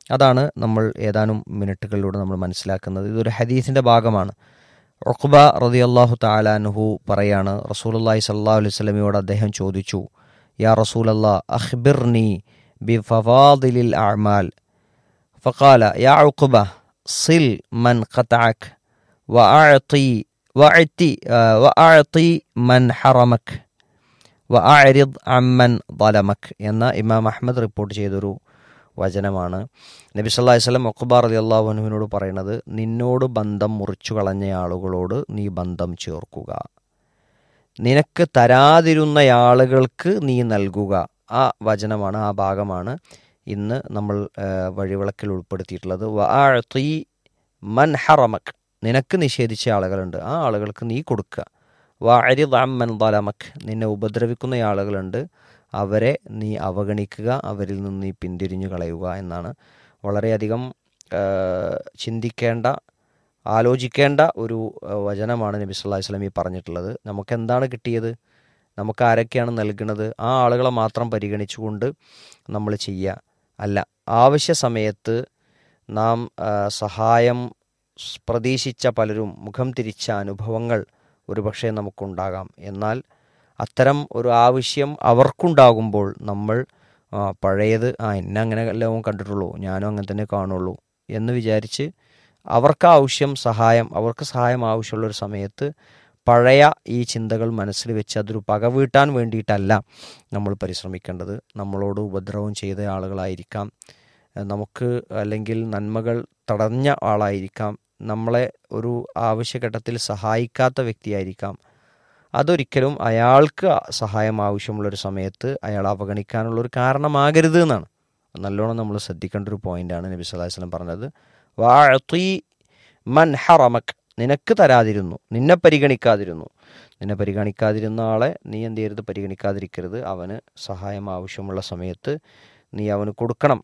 അതാണ് നമ്മൾ ഏതാനും മിനിറ്റുകളിലൂടെ നമ്മൾ മനസ്സിലാക്കുന്നത് ഇതൊരു ഹദീസിൻ്റെ ഭാഗമാണ് ഒഖ്ബ റതി അള്ളാഹു താലാനുഹു പറയാണ് റസൂലുല്ലാഹി സല്ലാ അലൈഹി സ്വലമിയോട് അദ്ദേഹം ചോദിച്ചു യാ റസൂലല്ലാ അഖ്ബിർനി ബി ഫവാദിലിൽ അഅമാൽ فقال يا عقبة صل من قطعك وأعطي وأعطي آه، وأعطي من حرمك വഅരിദ് അമ്മൻ ദലമക് എന്ന ഇമാം അഹമ്മദ് റിപ്പോർട്ട് ചെയ്തൊരു വചനമാണ് നബി സല്ലല്ലാഹു അലൈഹി വസല്ലം ഒക്കുബാർ അലി അള്ളാഹുനുവിനോട് പറയുന്നത് നിന്നോട് ബന്ധം മുറിച്ചു കളഞ്ഞ ആളുകളോട് നീ ബന്ധം ചേർക്കുക നിനക്ക് തരാതിരുന്ന ആളുകൾക്ക് നീ നൽകുക ആ വചനമാണ് ആ ഭാഗമാണ് ഇന്ന് നമ്മൾ ആ, വഴിവിളക്കിൽ ഉൾപ്പെടുത്തിയിട്ടുള്ളത് വഅഅതി മൻ ഹറമക് നിനക്ക് നിഷേധിച്ച ആളുകളുണ്ട് ആ ആളുകൾക്ക് നീ കൊടുക്കുക വാരിദ് അമ്മൻ ദലമക് നിന്നെ ഉപദ്രവിക്കുന്ന ആളുകളുണ്ട് അവരെ നീ അവഗണിക്കുക അവരിൽ നിന്ന് നീ പിന്തിരിഞ്ഞു കളയുക എന്നാണ് വളരെയധികം ആ, ചിന്തിക്കേണ്ട ആലോചിക്കേണ്ട ഒരു ആ, വചനമാണ് നബി സല്ലല്ലാഹു അലൈഹി വസല്ലം ഈ പറഞ്ഞിട്ടുള്ളത് നമുക്ക് എന്താണ് കിട്ടിയത് നമുക്ക് ആരൊക്കെയാണ് നൽകുന്നത് ആ ആളുകളെ മാത്രം പരിഗണിച്ചുകൊണ്ട് നമ്മൾ ചെയ്യുക അല്ല ആവശ്യ സമയത്ത് നാം ആ, സഹായം സ് പ്രതീക്ഷിച്ച പലരും മുഖം തിരിച്ച അനുഭവങ്ങൾ ഒരുപക്ഷെ നമുക്കുണ്ടാകാം എന്നാൽ അത്തരം ഒരു ആവശ്യം അവർക്കുണ്ടാകുമ്പോൾ നമ്മൾ ആ, പഴയത് ആ എന്നെ അങ്ങനെ എല്ലാം കണ്ടിട്ടുള്ളൂ ഞാനും അങ്ങനെ തന്നെ കാണുള്ളൂ എന്ന് വിചാരിച്ച് അവർക്ക് ആവശ്യം സഹായം അവർക്ക് സഹായം ആവശ്യമുള്ള ഒരു സമയത്ത് പഴയ ഈ ചിന്തകൾ മനസ്സിൽ വെച്ച് അതൊരു പക വീട്ടാൻ വേണ്ടിയിട്ടല്ല നമ്മൾ പരിശ്രമിക്കേണ്ടത് നമ്മളോട് ഉപദ്രവം ചെയ്ത ആളുകളായിരിക്കാം ഏഹ് നമുക്ക് അല്ലെങ്കിൽ നന്മകൾ തടഞ്ഞ ആളായിരിക്കാം നമ്മളെ ഒരു ആവശ്യഘട്ടത്തിൽ സഹായിക്കാത്ത വ്യക്തിയായിരിക്കാം അതൊരിക്കലും അയാൾക്ക് സഹായം ആവശ്യമുള്ളൊരു സമയത്ത് അയാൾ അവഗണിക്കാനുള്ളൊരു കാരണമാകരുത് എന്നാണ് നല്ലോണം നമ്മൾ ശ്രദ്ധിക്കേണ്ട ഒരു പോയിന്റാണ് നബി സല്ലല്ലാഹു അലൈഹി വസല്ലം പറഞ്ഞത് വാഅതി മൻ ഹറമക് നിനക്ക് തരാതിരുന്നു നിന്നെ പരിഗണിക്കാതിരുന്നു നിന്നെ പരിഗണിക്കാതിരുന്ന ആളെ നീ എന്ത് ചെയ്യരുത് പരിഗണിക്കാതിരിക്കരുത് അവന് സഹായം ആവശ്യമുള്ള സമയത്ത് നീ അവന് കൊടുക്കണം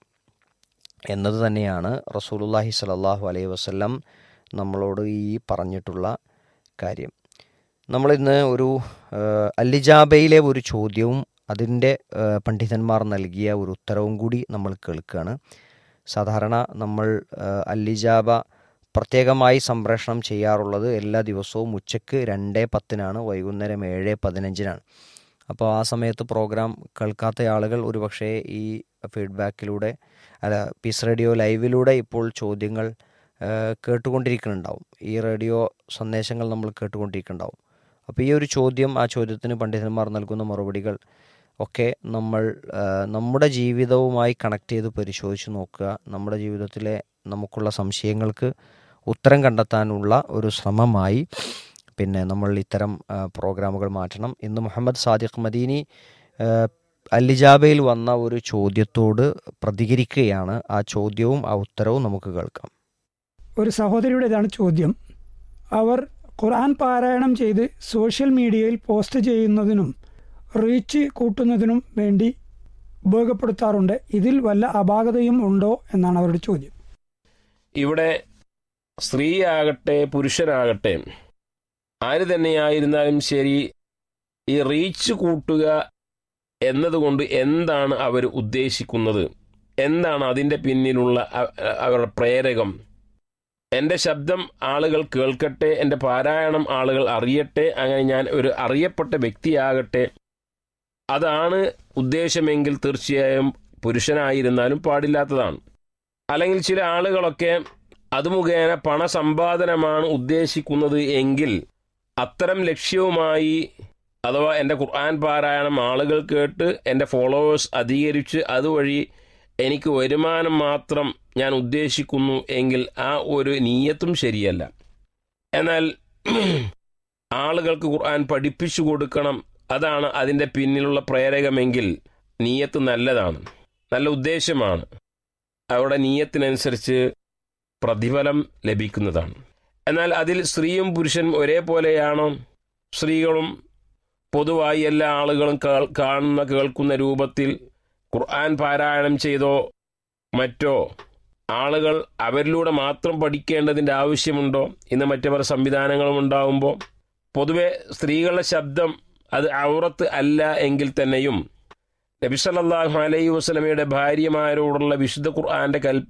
എന്നത് തന്നെയാണ് റസൂലുള്ളാഹി സ്വല്ലല്ലാഹു അലൈഹി വസല്ലം നമ്മളോട് ഈ പറഞ്ഞിട്ടുള്ള കാര്യം നമ്മളിന്ന് ഒരു ഏഹ്, അല്ലിജാബയിലെ ഒരു ചോദ്യവും അതിൻ്റെ ഏഹ്, പണ്ഡിതന്മാർ നൽകിയ ഒരു ഉത്തരവും കൂടി നമ്മൾ കേൾക്കുകയാണ് സാധാരണ നമ്മൾ ഏഹ്, അല്ലിജാബ പ്രത്യേകമായി സംപ്രേഷണം ചെയ്യാറുള്ളത് എല്ലാ ദിവസവും ഉച്ചയ്ക്ക് രണ്ട് പത്തിനാണ് വൈകുന്നേരം ഏഴ് പതിനഞ്ചിനാണ് അപ്പോൾ ആ സമയത്ത് പ്രോഗ്രാം കേൾക്കാത്ത ആളുകൾ ഒരുപക്ഷെ ഈ ഫീഡ്ബാക്കിലൂടെ അല്ല പീസ് റേഡിയോ ലൈവിലൂടെ ഇപ്പോൾ ചോദ്യങ്ങൾ ഏഹ്, കേട്ടുകൊണ്ടിരിക്കുന്നുണ്ടാവും ഈ റേഡിയോ സന്ദേശങ്ങൾ നമ്മൾ കേട്ടുകൊണ്ടിരിക്കുന്നുണ്ടാവും അപ്പോൾ ഈ ഒരു ചോദ്യം ആ ചോദ്യത്തിന് പണ്ഡിതന്മാർ നൽകുന്ന മറുപടികൾ ഒക്കെ നമ്മൾ ഏഹ്, നമ്മുടെ ജീവിതവുമായി കണക്ട് ചെയ്ത് പരിശോധിച്ച് നോക്കുക നമ്മുടെ ജീവിതത്തിലെ നമുക്കുള്ള സംശയങ്ങൾക്ക് ഉത്തരം കണ്ടെത്താനുള്ള ഒരു ശ്രമമായി പിന്നെ നമ്മൾ ഇത്തരം ആ, പ്രോഗ്രാമുകൾ മാറ്റണം ഇന്ന് മുഹമ്മദ് സാദിഖ് മദീനി ആ, അല്ലിജാബയിൽ വന്ന ഒരു ചോദ്യത്തോട് പ്രതികരിക്കുകയാണ് ആ ചോദ്യവും ആ ഉത്തരവും നമുക്ക് കേൾക്കാം ഒരു സഹോദരിയുടേതാണ് ചോദ്യം അവർ ഖുർആൻ പാരായണം ചെയ്ത് സോഷ്യൽ മീഡിയയിൽ പോസ്റ്റ് ചെയ്യുന്നതിനും റീച്ച് കൂട്ടുന്നതിനും വേണ്ടി ഉപയോഗപ്പെടുത്താറുണ്ട് ഇതിൽ വല്ല അപാകതയും ഉണ്ടോ എന്നാണ് അവരുടെ ചോദ്യം ഇവിടെ സ്ത്രീയാകട്ടെ പുരുഷനാകട്ടെ ആര് തന്നെയായിരുന്നാലും ശരി ഈ റീച്ച് കൂട്ടുക എന്നതുകൊണ്ട് എന്താണ് അവർ ഉദ്ദേശിക്കുന്നത് എന്താണ് അതിൻ്റെ പിന്നിലുള്ള അ- അവരുടെ പ്രേരകം എൻ്റെ ശബ്ദം ആളുകൾ കേൾക്കട്ടെ എൻ്റെ പാരായണം ആളുകൾ അറിയട്ടെ അങ്ങനെ ഞാൻ ഒരു അറിയപ്പെട്ട വ്യക്തിയാകട്ടെ അതാണ് ഉദ്ദേശമെങ്കിൽ തീർച്ചയായും പുരുഷനായിരുന്നാലും പാടില്ലാത്തതാണ് അല്ലെങ്കിൽ ചില ആളുകളൊക്കെ അത് മുഖേന പണസമ്പാദനമാണ് ഉദ്ദേശിക്കുന്നത് എങ്കിൽ അത്തരം ലക്ഷ്യവുമായി അഥവാ എൻ്റെ ഖുർആൻ പാരായണം ആളുകൾ കേട്ട് എൻ്റെ ഫോളോവേഴ്സ് അധികരിച്ച് അതുവഴി എനിക്ക് വരുമാനം മാത്രം ഞാൻ ഉദ്ദേശിക്കുന്നു എങ്കിൽ ആ ഒരു നീയത്തും ശരിയല്ല എന്നാൽ ആളുകൾക്ക് ഖുർആൻ പഠിപ്പിച്ചു കൊടുക്കണം അതാണ് അതിൻ്റെ പിന്നിലുള്ള പ്രേരകമെങ്കിൽ നീയത്ത് നല്ലതാണ് നല്ല ഉദ്ദേശമാണ് അവരുടെ നീയത്തിനനുസരിച്ച് പ്രതിഫലം ലഭിക്കുന്നതാണ് എന്നാൽ അതിൽ സ്ത്രീയും പുരുഷനും ഒരേപോലെയാണോ സ്ത്രീകളും പൊതുവായി എല്ലാ ആളുകളും കാ- കാണുന്ന കേൾക്കുന്ന രൂപത്തിൽ ഖുർആൻ പാരായണം ചെയ്തോ മറ്റോ ആളുകൾ അവരിലൂടെ മാത്രം പഠിക്കേണ്ടതിൻ്റെ ആവശ്യമുണ്ടോ ഇന്ന് മറ്റു പല സംവിധാനങ്ങളും ഉണ്ടാവുമ്പോൾ പൊതുവെ സ്ത്രീകളുടെ ശബ്ദം അത് ഔറത്ത് അല്ല എങ്കിൽ തന്നെയും നബി സല്ലല്ലാഹു അലൈഹി വസല്ലമയുടെ ഭാര്യമാരോടുള്ള വിശുദ്ധ ഖുർആന്റെ കൽപ്പന